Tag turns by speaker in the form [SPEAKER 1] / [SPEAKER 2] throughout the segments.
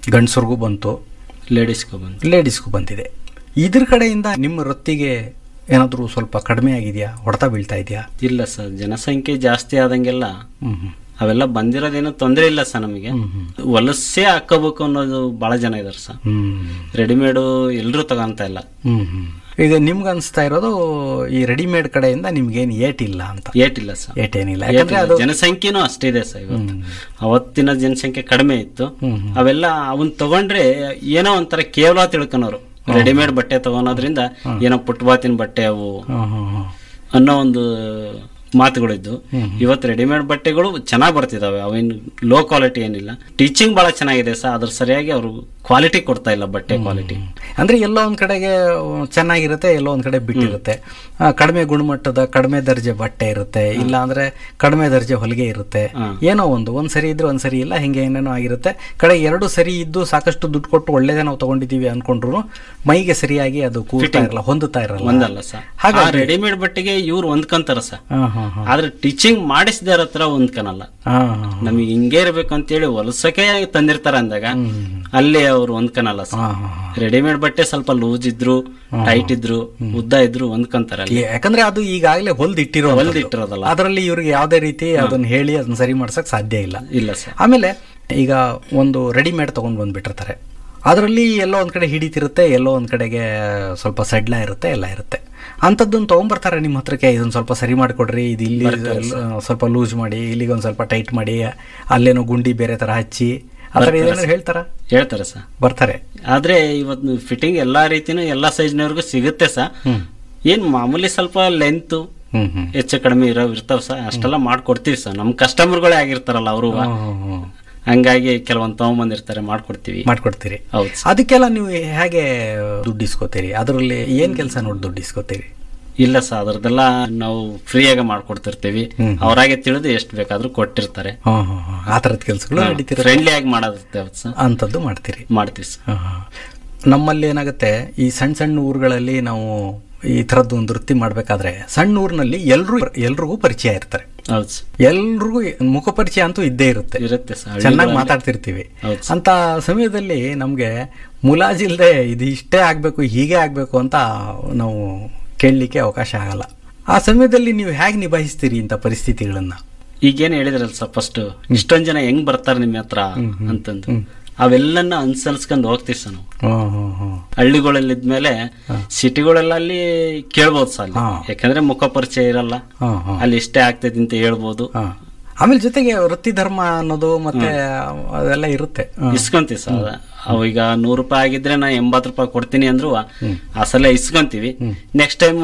[SPEAKER 1] ಗಂಡಸರಿಗೂ ಬಂತು
[SPEAKER 2] ಲೇಡೀಸ್ಗೂ ಬಂದು
[SPEAKER 1] ಲೇಡೀಸ್ಗೂ ಬಂದಿದೆ ಇದ್ರ ಕಡೆಯಿಂದ ನಿಮ್ಮ ವೃತ್ತಿಗೆ ಏನಾದರೂ ಸ್ವಲ್ಪ ಕಡಿಮೆ ಆಗಿದೆಯಾ ಹೊಡೆತ ಬೀಳ್ತಾ ಇದೆಯಾ
[SPEAKER 2] ಇಲ್ಲ ಸರ್ ಜನಸಂಖ್ಯೆ ಜಾಸ್ತಿ ಆದಂಗೆಲ್ಲ
[SPEAKER 1] ಹ್ಮ್ ಹ್ಮ್
[SPEAKER 2] ಅವೆಲ್ಲ ಬಂದಿರೋದೇನೋ ತೊಂದರೆ ಇಲ್ಲ ಸರ್ ನಮಗೆ ವಲಸೆ ಹಾಕೋಬೇಕು ಅನ್ನೋದು ಬಹಳ ಜನ ಇದಾರೆ ಸರ್
[SPEAKER 1] ಹ್ಮ್
[SPEAKER 2] ರೆಡಿಮೇಡು ಎಲ್ಲರೂ ತಗೊಂತ ಇಲ್ಲ
[SPEAKER 1] ಹ್ಮ್ ಹ್ಮ್ ಈಗ ನಿಮ್ಗೆ ಅನಿಸ್ತಾ ಇರೋದು ಈ ರೆಡಿಮೇಡ್ ಕಡೆಯಿಂದ ನಿಮ್ಗೇನು ಏಟಿಲ್ಲ ಅಂತ
[SPEAKER 2] ಏಟಿಲ್ಲ ಸರ್
[SPEAKER 1] ಏಟೇನಿಲ್ಲ ಯಾಕಂದ್ರೆ ಅದು
[SPEAKER 2] ಜನಸಂಖ್ಯೆನೂ ಅಷ್ಟೇ ಇದೆ ಸರ್ ಇವತ್ತು ಅವತ್ತಿನ ಜನಸಂಖ್ಯೆ ಕಡಿಮೆ ಇತ್ತು
[SPEAKER 1] ಹ್ಮ್,
[SPEAKER 2] ಅವೆಲ್ಲ ಅವನ್ ತಗೊಂಡ್ರೆ ಏನೋ ಒಂಥರ ಕೇವಲ ತಿಳ್ಕೊನೋರು ರೆಡಿಮೇಡ್ ಬಟ್ಟೆ ತಗೊಳೋದ್ರಿಂದ ಏನೋ ಪುಟ್ಬಾತಿನ ಬಟ್ಟೆ ಅವು
[SPEAKER 1] ಹ್ಮ್ ಹ್ಮ್ ಹ್ಮ್
[SPEAKER 2] ಅನ್ನೋ ಒಂದು ಮಾತುಗಳಿದ್ದು ಇವತ್ತು ರೆಡಿಮೇಡ್ ಬಟ್ಟೆಗಳು ಚೆನ್ನಾಗಿ ಬರ್ತಿದಾವೆ ಅವೇನು ಲೋ ಕ್ವಾಲಿಟಿ ಏನಿಲ್ಲ ಟೀಚಿಂಗ್ ಬಹಳ ಚೆನ್ನಾಗಿದೆ ಸರ್ ಅದ್ರ ಸರಿಯಾಗಿ ಅವರು ಕ್ವಾಲಿಟಿ ಕೊಡ್ತಾ ಇಲ್ಲ ಬಟ್ಟೆ ಕ್ವಾಲಿಟಿ
[SPEAKER 1] ಅಂದ್ರೆ ಎಲ್ಲೋ ಒಂದ್ ಕಡೆಗೆ ಚೆನ್ನಾಗಿರುತ್ತೆ ಎಲ್ಲೋ ಒಂದ್ ಕಡೆ ಬಿಟ್ಟಿರುತ್ತೆ ಆ, ಕಡಿಮೆ ಗುಣಮಟ್ಟದ ಕಡಿಮೆ ದರ್ಜೆ ಬಟ್ಟೆ ಇರುತ್ತೆ ಇಲ್ಲ ಅಂದ್ರೆ ಕಡಿಮೆ ದರ್ಜೆ ಹೊಲಿಗೆ ಇರುತ್ತೆ ಏನೋ ಒಂದು ಒಂದ್ ಸರಿ ಇದ್ರೆ ಒಂದ್ ಸರಿ ಇಲ್ಲ ಹಿಂಗೆ ಏನೇನೋ ಆಗಿರುತ್ತೆ ಕಡೆ ಎರಡು ಸರಿ ಇದ್ದು ಸಾಕಷ್ಟು ದುಡ್ಡು ಕೊಟ್ಟು ಒಳ್ಳೇದೇ ನಾವು ತಗೊಂಡಿದೀವಿ ಅನ್ಕೊಂಡ್ರು ಮೈಗೆ ಸರಿಯಾಗಿ ಅದು ಕೂರ್ತಾ ಇರಲ್ಲ ಹೊಂದುತ್ತಾ ಇರಲ್ಲ
[SPEAKER 2] ಒಂದಲ್ಲ ಸರ್ ಆ ರೆಡಿಮೇಡ್ ಬಟ್ಟೆಗೆ ಇವ್ರು ಹೊಂದ್ಕೊಂತಾರ ಸರ್
[SPEAKER 1] ಹಾ ಹಾ ಹಾ
[SPEAKER 2] ಆದ್ರೆ ಟೀಚಿಂಗ್ ಮಾಡಿಸಿದಾರ ಹತ್ರ ಹೊಂದ್ಕನಲ್ಲ
[SPEAKER 1] ಹಾ ಹಾ
[SPEAKER 2] ನಮಗೆ ಹಿಂಗೆ ಇರ್ಬೇಕು ಅಂತೇಳಿ ಹೊಲಸಕ್ಕೆ ತಂದಿರ್ತಾರ ಅಂದಾಗ ಅಲ್ಲಿ ಅವ್ರು ಹೊಂದ್ಕನಲ್ಲ ಸರ್
[SPEAKER 1] ಹಾ ಹಾ
[SPEAKER 2] ರೆಡಿಮೇಡ್ ಬಟ್ಟೆ ಸ್ವಲ್ಪ ಲೂಸ್ ಇದ್ರು ಟೈಟ್ ಇದ್ರು ಉದ್ದ ಇದ್ರು ಹೊಂದ್ಕೊಂತಾರ ಅಲ್ಲಿ
[SPEAKER 1] ಯಾಕಂದ್ರೆ ಅದು ಈಗಾಗಲೇ ಹೊಲ್ದಿಟ್ಟಿರೋ
[SPEAKER 2] ಹೊಲ್ದಿಟ್ಟಿರೋದಲ್ಲ
[SPEAKER 1] ಅದರಲ್ಲಿ ಇವ್ರಿಗೆ ಯಾವುದೇ ರೀತಿ ಅದನ್ನ ಹೇಳಿ ಅದನ್ನ ಸರಿ ಮಾಡ್ಸಕ್ ಸಾಧ್ಯ ಇಲ್ಲ
[SPEAKER 2] ಇಲ್ಲ ಸರ್
[SPEAKER 1] ಆಮೇಲೆ ಈಗ ಒಂದು ರೆಡಿಮೇಡ್ ತಗೊಂಡ್ ಬಂದ್ಬಿಟ್ಟಿರ್ತಾರೆ ಅದರಲ್ಲಿ ಎಲ್ಲೋ ಒಂದ್ ಕಡೆ ಹಿಡಿತಿರುತ್ತೆ ಎಲ್ಲೋ ಒಂದ್ ಕಡೆಗೆ ಸ್ವಲ್ಪ ಸಡ್ಲ ಇರುತ್ತೆ ಎಲ್ಲ ಇರುತ್ತೆ ಅಂಥದ್ದನ್ನು ತೊಗೊಂಬರ್ತಾರೆ ನಿಮ್ಮ ಹತ್ರಕ್ಕೆ ಇದನ್ನ ಸ್ವಲ್ಪ ಸರಿ ಮಾಡಿಕೊಡ್ರಿ ಇದು ಇಲ್ಲಿ ಆ, ಸ್ವಲ್ಪ ಲೂಸ್ ಮಾಡಿ ಇಲ್ಲಿಗೆ ಒಂದು ಸ್ವಲ್ಪ ಟೈಟ್ ಮಾಡಿ ಅಲ್ಲೇನೋ ಗುಂಡಿ ಬೇರೆ ಥರ ಹಚ್ಚಿ ಆ ಥರ ಏನಾದ್ರು ಹೇಳ್ತಾರ
[SPEAKER 2] ಹೇಳ್ತಾರೆ ಸರ್
[SPEAKER 1] ಬರ್ತಾರೆ
[SPEAKER 2] ಆದ್ರೆ ಇವತ್ತು ಫಿಟ್ಟಿಂಗ್ ಎಲ್ಲಾ ರೀತಿನೂ ಎಲ್ಲಾ ಸೈಜ್ನವ್ರಿಗೂ ಸಿಗುತ್ತೆ ಸರ್ ಏನ್ ಮಾಮೂಲಿ ಸ್ವಲ್ಪ ಲೆಂತ್
[SPEAKER 1] ಹ್ಮ್ ಹ್ಮ್
[SPEAKER 2] ಹೆಚ್ಚು ಕಡಿಮೆ ಇರೋ ಇರ್ತಾವ ಸರ್ ಅಷ್ಟೆಲ್ಲ ಮಾಡ್ಕೊಡ್ತೀವಿ ಸರ್ ನಮ್ ಕಸ್ಟಮರ್ಗಳೇ ಆಗಿರ್ತಾರಲ್ಲ ಅವರು
[SPEAKER 1] ಹ್ಮ್, ಹ್ಮ್, ಹ್ಮ್.
[SPEAKER 2] ಹಂಗಾಗಿ ಕೆಲವೊಂದು ತಗೊಂಬಂದಿರ್ತಾರೆ ಮಾಡ್ಕೊಡ್ತೀವಿ
[SPEAKER 1] ಮಾಡ್ಕೊಡ್ತೀರಿ
[SPEAKER 2] ಹೌದು ಸರ್.
[SPEAKER 1] ಅದಕ್ಕೆಲ್ಲ ನೀವು ಹೇಗೆ ದುಡ್ಡು ಇಸ್ಕೋತೀರಿ ಅದರಲ್ಲಿ ಏನ್ ಕೆಲಸ ನೋಡಿ ದುಡ್ಡು ಇಸ್ಕೋತೀರಿ
[SPEAKER 2] ಇಲ್ಲ ಸರ್ ಅದ್ರದ್ದೆಲ್ಲ ನಾವು ಫ್ರೀಯಾಗಿ ಮಾಡ್ಕೊಡ್ತಿರ್ತೀವಿ ಅವರಾಗೆ ತಿಳಿದು ಎಷ್ಟು ಬೇಕಾದ್ರೂ ಕೊಟ್ಟಿರ್ತಾರೆ
[SPEAKER 1] ಹ್ಮ್ ಹ್ಮ್ ಹ್ಮ್. ಆ ಥರದ ಕೆಲಸಗಳು ನಡೀತಿರುತ್ತೆ
[SPEAKER 2] ಫ್ರೆಂಡ್ಲಿ ಆಗಿ ಮಾಡೋದಿರುತ್ತೆ ಸರ್
[SPEAKER 1] ಅಂಥದ್ದು ಮಾಡ್ತೀರಿ
[SPEAKER 2] ಮಾಡ್ತೀವಿ ಸರ್
[SPEAKER 1] ಹಾ, ಹಾ. ನಮ್ಮಲ್ಲಿ ಏನಾಗುತ್ತೆ ಈ ಸಣ್ಣ ಸಣ್ಣ ಊರುಗಳಲ್ಲಿ ನಾವು ಈ ಥರದ್ದು ಒಂದು ವೃತ್ತಿ ಮಾಡಬೇಕಾದ್ರೆ ಸಣ್ಣ ಊರಿನಲ್ಲಿ ಎಲ್ರು ಎಲ್ರಿಗೂ ಪರಿಚಯ ಇರ್ತಾರೆ
[SPEAKER 2] ಹೌದು ಸರ್
[SPEAKER 1] ಎಲ್ರಿಗೂ ಮುಖ ಪರಿಚಯ ಅಂತೂ ಇದ್ದೇ ಇರುತ್ತೆ
[SPEAKER 2] ಇರುತ್ತೆ ಸರ್
[SPEAKER 1] ಚೆನ್ನಾಗಿ ಮಾತಾಡ್ತಿರ್ತೀವಿ
[SPEAKER 2] ಹೌದು
[SPEAKER 1] ಅಂತ ಸಮಯದಲ್ಲಿ ನಮಗೆ ಮುಲಾಜಿಲ್ದೆ ಇದು ಇಷ್ಟೇ ಆಗಬೇಕು ಹೀಗೆ ಆಗಬೇಕು ಅಂತ ನಾವು ಕೇಳಲಿಕ್ಕೆ ಅವಕಾಶ ಆಗಲ್ಲ ಆ ಸಮಯದಲ್ಲಿ ನೀವು ಹೇಗೆ ನಿಭಾಯಿಸ್ತೀರಿ ಇಂಥ ಪರಿಸ್ಥಿತಿಗಳನ್ನ
[SPEAKER 2] ಈಗೇನ್ ಹೇಳಿದ್ರಲ್ಲ ಸರ್ ಫಸ್ಟ್ ಇಷ್ಟೊಂದ್ ಜನ ಹೆಂಗ್ ಬರ್ತಾರೆ ನಿಮ್ಮ ಹತ್ರ ಅಂತಂದು ಅವೆಲ್ಲನ್ನ ಅನ್ಸರ್ಸ್ಕೊಂಡ್ ಹೋಗ್ತೀವಿ ಸರ್ ನಾವು
[SPEAKER 1] ಹ್ಮ್ ಹ್ಮ್ ಹ್ಮ್
[SPEAKER 2] ಹಳ್ಳಿಗಳಲ್ಲಿದ್ಮೇಲೆ ಸಿಟಿಗಳೆಲ್ಲ ಕೇಳ್ಬೋದು ಸರ್ ಅಲ್ಲಿ
[SPEAKER 1] ಹಾ.
[SPEAKER 2] ಯಾಕಂದ್ರೆ ಮುಖ ಪರಿಚಯ ಇರಲ್ಲ
[SPEAKER 1] ಹ್ಮ್ ಹ್ಮ್
[SPEAKER 2] ಅಲ್ಲಿ ಇಷ್ಟೇ ಆಗ್ತೈತಿ ಅಂತ ಹೇಳ್ಬೋದು
[SPEAKER 1] ಹಾ. ಆಮೇಲೆ ಜೊತೆಗೆ ವೃತ್ತಿ ಧರ್ಮ ಅನ್ನೋದು ಮತ್ತೆ ಅದೆಲ್ಲ ಇರುತ್ತೆ ಹ್ಮ್.
[SPEAKER 2] ಇಸ್ಕೊಂತೀವಿ ಸರ್ ಅವು ಈಗ ನೂರು ರೂಪಾಯಿ ಆಗಿದ್ರೆ ನಾ ಎಂಬತ್ತು ರೂಪಾಯಿ ಕೊಡ್ತೀನಿ ಅಂದ್ರು ಆ ಸಲ ಇಸ್ಕೊಂತೀವಿ ನೆಕ್ಸ್ಟ್ ಟೈಮ್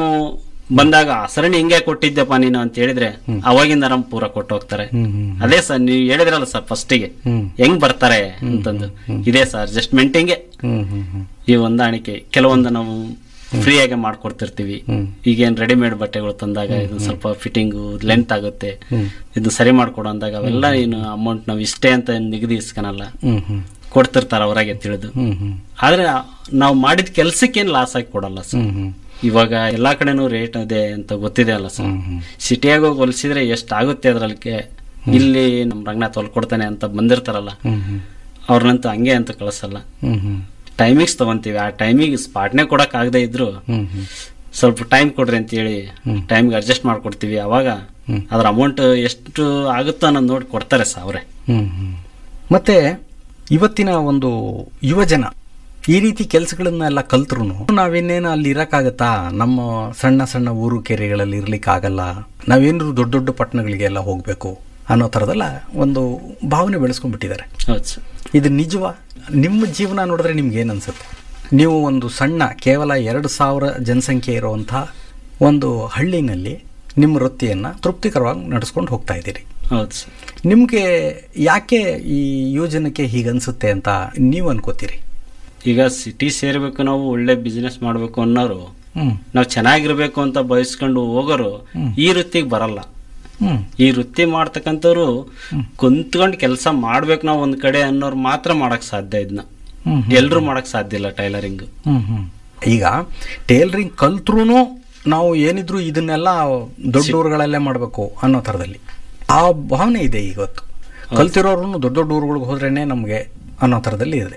[SPEAKER 2] ಬಂದಾಗ ಆ ಸರಣಿ ಹಿಂಗೆ ಕೊಟ್ಟಿದ್ದೆಪ್ಪ ನೀನು ಅಂತ ಹೇಳಿದ್ರೆ ಅವಾಗಿಂದ ನಮ್ ಪೂರ ಕೊಟ್ಟು ಹೋಗ್ತಾರೆ
[SPEAKER 1] ಹ್ಮ್ ಹ್ಮ್
[SPEAKER 2] ಅದೇ ಸರ್ ನೀವು ಹೇಳಿದ್ರಲ್ಲ ಸರ್ ಫಸ್ಟಿಗೆ
[SPEAKER 1] ಹ್ಮ್.
[SPEAKER 2] ಹೆಂಗ್ ಬರ್ತಾರೆ ಅಂತಂದು ಇದೇ ಸರ್ ಅಡ್ಜಸ್ಟ್ಮೆಂಟಿಂಗೆ
[SPEAKER 1] ಹ್ಮ್ ಹ್ಮ್ ಹ್ಮ್
[SPEAKER 2] ಈ ಹೊಂದಾಣಿಕೆ ಕೆಲವೊಂದು ನಾವು ಫ್ರೀ ಆಗಿ ಮಾಡ್ಕೊಡ್ತಿರ್ತೀವಿ ಈಗೇನ್ ರೆಡಿಮೇಡ್ ಬಟ್ಟೆಗಳು ತಂದಾಗ ಇದು ಸ್ವಲ್ಪ ಫಿಟ್ಟಿಂಗು ಲೆಂತ್ ಆಗುತ್ತೆ ಇದು ಸರಿ ಮಾಡ್ಕೊಡು ಅಂದಾಗ ಅವೆಲ್ಲ ಏನು ಅಮೌಂಟ್ ನಾವು ಇಷ್ಟೇ ಅಂತ ನಿಗದಿ ಇಸ್ಕೊನಲ್ಲ
[SPEAKER 1] ಹ್ಮ್ ಹ್ಮ್
[SPEAKER 2] ಕೊಡ್ತಿರ್ತಾರ ಅವರಾಗೆ ತಿಳಿದು
[SPEAKER 1] ಹ್ಮ್ ಹ್ಮ್
[SPEAKER 2] ಆದ್ರೆ ನಾವು ಮಾಡಿದ ಕೆಲ್ಸಕ್ಕೇನು ಲಾಸ್ ಆಗಿ ಕೊಡಲ್ಲ ಸರ್
[SPEAKER 1] ಹ್ಮ್ ಹ್ಮ್
[SPEAKER 2] ಇವಾಗ ಎಲ್ಲಾ ಕಡೆನೂ ರೇಟ್ ಇದೆ ಅಂತ ಗೊತ್ತಿದೆ ಅಲ್ಲ ಸರ್ ಸಿಟಿಯಾಗ ಹೋಗಿ ಹೊಲಿಸಿದ್ರೆ ಎಷ್ಟು ಆಗುತ್ತೆ ಅದ್ರಲ್ಲಿಗೆ ಇಲ್ಲಿ ನಮ್ ರಂಗನಾಥ್ ಹೊಲ್ಕೊಡ್ತಾನೆ ಅಂತ ಬಂದಿರ್ತಾರಲ್ಲ
[SPEAKER 1] ಹ್ಮ್ ಹ್ಮ್
[SPEAKER 2] ಅವ್ರನ್ನಂತೂ ಹಂಗೆ ಅಂತ ಕಳಿಸಲ್ಲ
[SPEAKER 1] ಹ್ಮ್ ಹ್ಮ್
[SPEAKER 2] ಟೈಮಿಂಗ್ಸ್ ತಗೊಂತೀವಿ ಆ ಟೈಮಿಗೆ ಸ್ಪಾಟ್ನೇ ಕೊಡಕ್ ಆಗದೆ ಇದ್ರು
[SPEAKER 1] ಹ್ಮ್ ಹ್ಮ್
[SPEAKER 2] ಸ್ವಲ್ಪ ಟೈಮ್ ಕೊಡ್ರಿ ಅಂತ ಹೇಳಿ ಟೈಮ್ಗೆ ಅಡ್ಜಸ್ಟ್ ಮಾಡ್ಕೊಡ್ತೀವಿ ಅವಾಗ ಅದ್ರ ಅಮೌಂಟ್ ಎಷ್ಟು ಆಗುತ್ತೋ ಅನ್ನೋದು ನೋಡಿ ಕೊಡ್ತಾರೆ ಸರ್ ಅವರೇ
[SPEAKER 1] ಹ್ಮ್ ಹ್ಮ್. ಮತ್ತೆ ಇವತ್ತಿನ ಒಂದು ಯುವಜನ ಈ ರೀತಿ ಕೆಲಸಗಳನ್ನೆಲ್ಲ ಕಲ್ತ್ರು ನಾವಿನ್ನೇನು ಅಲ್ಲಿ ಇರಕ್ಕಾಗತ್ತಾ ನಮ್ಮ ಸಣ್ಣ ಸಣ್ಣ ಊರು ಕೆರೆಗಳಲ್ಲಿ ಇರ್ಲಿಕ್ಕಾಗಲ್ಲ ನಾವೇನಾದ್ರು ದೊಡ್ಡ ದೊಡ್ಡ ಪಟ್ಟಣಗಳಿಗೆಲ್ಲ ಹೋಗ್ಬೇಕು ಅನ್ನೋ ಥರದೆಲ್ಲ ಒಂದು ಭಾವನೆ ಬೆಳೆಸ್ಕೊಂಡ್ಬಿಟ್ಟಿದ್ದಾರೆ
[SPEAKER 2] ಹೌದು ಸರ್
[SPEAKER 1] ಇದು ನಿಜವ ನಿಮ್ಮ ಜೀವನ ನೋಡಿದ್ರೆ ನಿಮ್ಗೆ ಏನು ಅನ್ಸುತ್ತೆ ನೀವು ಒಂದು ಸಣ್ಣ ಕೇವಲ ಎರಡು ಸಾವಿರ ಜನಸಂಖ್ಯೆ ಇರುವಂಥ ಒಂದು ಹಳ್ಳಿನಲ್ಲಿ ನಿಮ್ಮ ವೃತ್ತಿಯನ್ನು ತೃಪ್ತಿಕರವಾಗಿ ನಡೆಸ್ಕೊಂಡು ಹೋಗ್ತಾ ಇದ್ದೀರಿ
[SPEAKER 2] ಹೌದು ಸರ್
[SPEAKER 1] ನಿಮಗೆ ಯಾಕೆ ಈ ಯೋಜನೆಗೆ ಹೀಗನ್ಸುತ್ತೆ ಅಂತ ನೀವು ಅನ್ಕೋತೀರಿ
[SPEAKER 2] ಈಗ ಸಿಟಿ ಸೇರ್ಬೇಕು ನಾವು ಒಳ್ಳೆ ಬಿಸ್ನೆಸ್ ಮಾಡ್ಬೇಕು ಅನ್ನೋರು
[SPEAKER 1] ಹ್ಮ್
[SPEAKER 2] ನಾವು ಚೆನ್ನಾಗಿರ್ಬೇಕು ಅಂತ ಬಯಸ್ಕೊಂಡು ಹೋಗೋರು ಈ ವೃತ್ತಿಗೆ ಬರಲ್ಲ
[SPEAKER 1] ಹ್ಮ್
[SPEAKER 2] ಈ ವೃತ್ತಿ ಮಾಡ್ತಕ್ಕಂಥವ್ರು ಕುಂತ್ಕೊಂಡು ಕೆಲಸ ಮಾಡ್ಬೇಕು ನಾವು ಒಂದ್ ಕಡೆ ಅನ್ನೋರು ಮಾತ್ರ ಮಾಡಕ್ ಸಾಧ್ಯ ಇದನ್ನ
[SPEAKER 1] ಹ್ಮ್
[SPEAKER 2] ಎಲ್ರು ಮಾಡಕ್ ಸಾಧ್ಯ ಇಲ್ಲ ಟೈಲರಿಂಗ್
[SPEAKER 1] ಹ್ಮ್ ಹ್ಮ್ ಈಗ ಟೇಲರಿಂಗ್ ಕಲ್ತ್ರೂ ನಾವು ಏನಿದ್ರು ಇದನ್ನೆಲ್ಲ ದೊಡ್ಡ ಊರುಗಳಲ್ಲೇ ಮಾಡಬೇಕು ಅನ್ನೋ ಥರದಲ್ಲಿ ಆ ಭಾವನೆ ಇದೆ ಇವತ್ತು ಕಲ್ತಿರೋರು ದೊಡ್ಡ ದೊಡ್ಡ ಊರುಗಳಿಗೆ ಹೋದ್ರೇನೆ ನಮಗೆ ಅನ್ನೋ ಥರದಲ್ಲಿ ಇದೆ